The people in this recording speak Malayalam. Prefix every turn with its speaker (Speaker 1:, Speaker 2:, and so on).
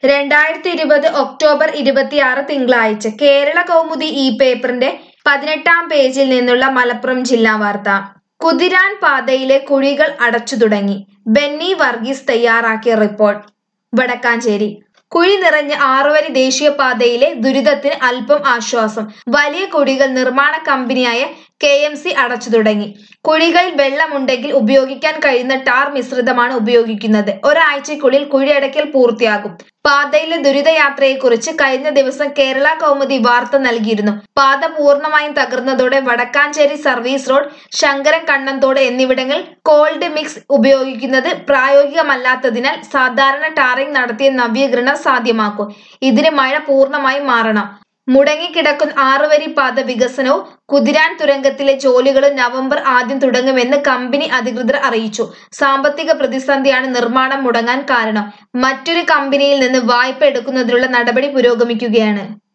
Speaker 1: രണ്ടായിരത്തി ഇരുപത് ഒക്ടോബർ ഇരുപത്തിയാറ് തിങ്കളാഴ്ച കേരള കൗമുദി ഈ പേപ്പറിന്റെ പതിനെട്ടാം പേജിൽ നിന്നുള്ള മലപ്പുറം ജില്ലാ വാർത്ത കുതിരാൻ പാതയിലെ കുഴികൾ അടച്ചു തുടങ്ങി ബെന്നി വർഗീസ് തയ്യാറാക്കിയ റിപ്പോർട്ട് വടക്കാഞ്ചേരി കുഴി നിറഞ്ഞ ആറുവരി ദേശീയപാതയിലെ ദുരിതത്തിന് അല്പം ആശ്വാസം വലിയ കുഴികൾ നിർമ്മാണ കമ്പനിയായ കെ എം സി അടച്ചു തുടങ്ങി കുഴികളിൽ വെള്ളമുണ്ടെങ്കിൽ ഉപയോഗിക്കാൻ കഴിയുന്ന ടാർ മിശ്രിതമാണ് ഉപയോഗിക്കുന്നത് ഒരാഴ്ചയ്ക്കുള്ളിൽ കുഴിയടയ്ക്കൽ പൂർത്തിയാകും പാതയിലെ ദുരിതയാത്രയെക്കുറിച്ച് കഴിഞ്ഞ ദിവസം കേരള കൗമുദി വാർത്ത നൽകിയിരുന്നു പാത പൂർണ്ണമായും തകർന്നതോടെ വടക്കാഞ്ചേരി സർവീസ് റോഡ് ശങ്കരൻ കണ്ണന്തോട് എന്നിവിടങ്ങളിൽ കോൾഡ് മിക്സ് ഉപയോഗിക്കുന്നത് പ്രായോഗികമല്ലാത്തതിനാൽ സാധാരണ ടാറിംഗ് നടത്തിയ നവീകരണം സാധ്യമാക്കും ഇതിന് മഴ പൂർണ്ണമായും മാറണം മുടങ്ങിക്കിടക്കുന്ന ആറുവരി പാത വികസനവും കുതിരാൻ തുരങ്കത്തിലെ ജോലികളും നവംബർ ആദ്യം തുടങ്ങുമെന്ന് കമ്പനി അധികൃതർ അറിയിച്ചു സാമ്പത്തിക പ്രതിസന്ധിയാണ് നിർമ്മാണം മുടങ്ങാൻ കാരണം മറ്റൊരു കമ്പനിയിൽ നിന്ന് വായ്പ എടുക്കുന്നതിനുള്ള നടപടി പുരോഗമിക്കുകയാണ്